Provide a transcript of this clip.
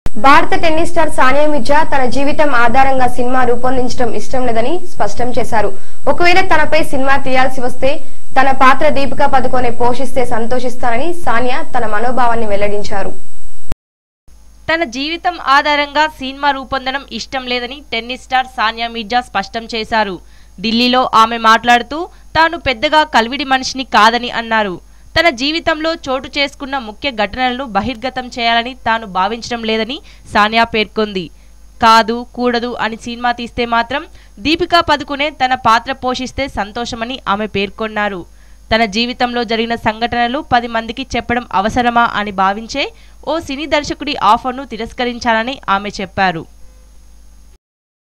భారత tennis star Sania Mirza తన జీవితం ఆధారంగా సినిమా రూపొందించడం ఇష్టం లేదని స్పష్టం చేశారు ఒకవేళ తనపై సినిమా తీయాల్సి వస్తే తన పాత్ర దీపికా పదుకొనే పోషిస్తే సంతోషిస్తానని సానియా తన మనోభావాన్ని వెల్లడించారు తన జీవితం ఆధారంగా సినిమా రూపొందడం ఇష్టం లేదని టెన్నిస్ స్టార్ సానియా మీర్జా స్పష్టం చేశారు ఢిల్లీలో ఆమె మాట్లాడుతూ తాను పెద్దగా కల్విడి మనిషిని కాదని అన్నారు తన జీవితంలో చోటు చేసుకున్న ముఖ్య ఘటనలను బహిర్గతం చేయాలని తాను భావించడం లేదని సానియా పేర్కొంది కాదు కూడదు అని సినిమా తీస్తే మాత్రం దీపికా పదుకునే తన పాత్ర పోషిస్తే సంతోషమని ఆమె పేర్కొన్నారు తన జీవితంలో జరిగిన సంఘటనలు పది మందికి చెప్పడం అవసరమా అని భావించే ఓ సినీ దర్శకుడి ఆఫర్ను తిరస్కరించాలని ఆమె చెప్పారు